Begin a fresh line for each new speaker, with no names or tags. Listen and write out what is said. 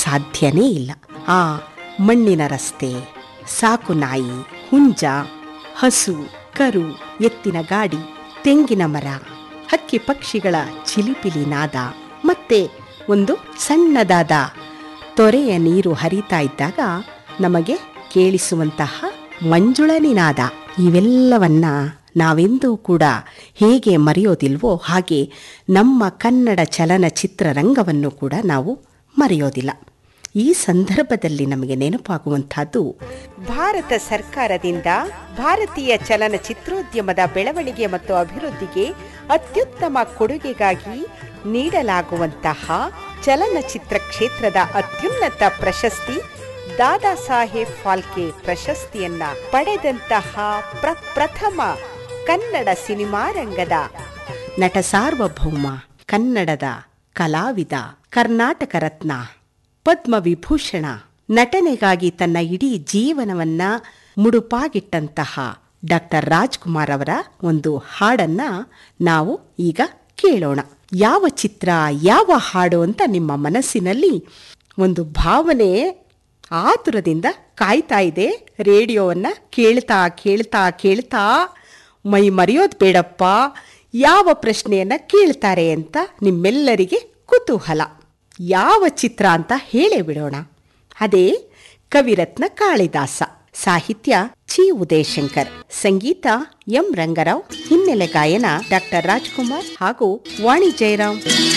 ಸಾಧ್ಯನೇ ಇಲ್ಲ ಆ ಮಣ್ಣಿನ ರಸ್ತೆ ಸಾಕು ನಾಯಿ ಹುಂಜ ಹಸು ಕರು ಎತ್ತಿನ ಗಾಡಿ ತೆಂಗಿನ ಮರ ಹಕ್ಕಿ ಪಕ್ಷಿಗಳ ಚಿಲಿಪಿಲಿ ನಾದ ಮತ್ತೆ ಒಂದು ಸಣ್ಣದಾದ ತೊರೆಯ ನೀರು ಹರಿತಾ ಇದ್ದಾಗ ನಮಗೆ ಕೇಳಿಸುವಂತಹ ಮಂಜುಳ ನಿನಾದ ಇವೆಲ್ಲವನ್ನ ನಾವೆಂದೂ ಕೂಡ ಹೇಗೆ ಮರೆಯೋದಿಲ್ವೋ ಹಾಗೆ ನಮ್ಮ ಕನ್ನಡ ಚಲನಚಿತ್ರರಂಗವನ್ನು ಕೂಡ ನಾವು ಮರೆಯೋದಿಲ್ಲ ಈ ಸಂದರ್ಭದಲ್ಲಿ ನಮಗೆ ನೆನಪಾಗುವಂತಹದ್ದು ಭಾರತ ಸರ್ಕಾರದಿಂದ ಭಾರತೀಯ ಚಲನಚಿತ್ರೋದ್ಯಮದ ಬೆಳವಣಿಗೆ ಮತ್ತು ಅಭಿವೃದ್ಧಿಗೆ ಅತ್ಯುತ್ತಮ ಕೊಡುಗೆಗಾಗಿ ನೀಡಲಾಗುವಂತಹ ಚಲನಚಿತ್ರ ಕ್ಷೇತ್ರದ ಅತ್ಯುನ್ನತ ಪ್ರಶಸ್ತಿ ದಾದಾ ಸಾಹೇಬ್ ಫಾಲ್ಕೆ ಪ್ರಶಸ್ತಿಯನ್ನ ಪಡೆದಂತಹ ಪ್ರಪ್ರಥಮ ಕನ್ನಡ ಸಿನಿಮಾ ರಂಗದ ನಟ ಸಾರ್ವಭೌಮ ಕನ್ನಡದ ಕಲಾವಿದ ಕರ್ನಾಟಕ ರತ್ನ ಪದ್ಮವಿಭೂಷಣ ನಟನೆಗಾಗಿ ತನ್ನ ಇಡೀ ಜೀವನವನ್ನ ಮುಡುಪಾಗಿಟ್ಟಂತಹ ಡಾಕ್ಟರ್ ರಾಜ್ಕುಮಾರ್ ಅವರ ಒಂದು ಹಾಡನ್ನ ನಾವು ಈಗ ಕೇಳೋಣ ಯಾವ ಚಿತ್ರ ಯಾವ ಹಾಡು ಅಂತ ನಿಮ್ಮ ಮನಸ್ಸಿನಲ್ಲಿ ಒಂದು ಭಾವನೆ ಆತುರದಿಂದ ಕಾಯ್ತಾ ಇದೆ ರೇಡಿಯೋವನ್ನ ಕೇಳ್ತಾ ಕೇಳ್ತಾ ಕೇಳ್ತಾ ಮೈ ಮರೆಯೋದು ಬೇಡಪ್ಪ ಯಾವ ಪ್ರಶ್ನೆಯನ್ನ ಕೇಳ್ತಾರೆ ಅಂತ ನಿಮ್ಮೆಲ್ಲರಿಗೆ ಕುತೂಹಲ ಯಾವ ಚಿತ್ರ ಅಂತ ಹೇಳೇ ಬಿಡೋಣ ಅದೇ ಕವಿರತ್ನ ಕಾಳಿದಾಸ ಸಾಹಿತ್ಯ ಚಿ ಉದಯಶಂಕರ್ ಸಂಗೀತ ಎಂ ರಂಗರಾವ್ ಹಿನ್ನೆಲೆ ಗಾಯನ ಡಾಕ್ಟರ್ ರಾಜ್ಕುಮಾರ್ ಹಾಗೂ ವಾಣಿ ಜಯರಾಮ್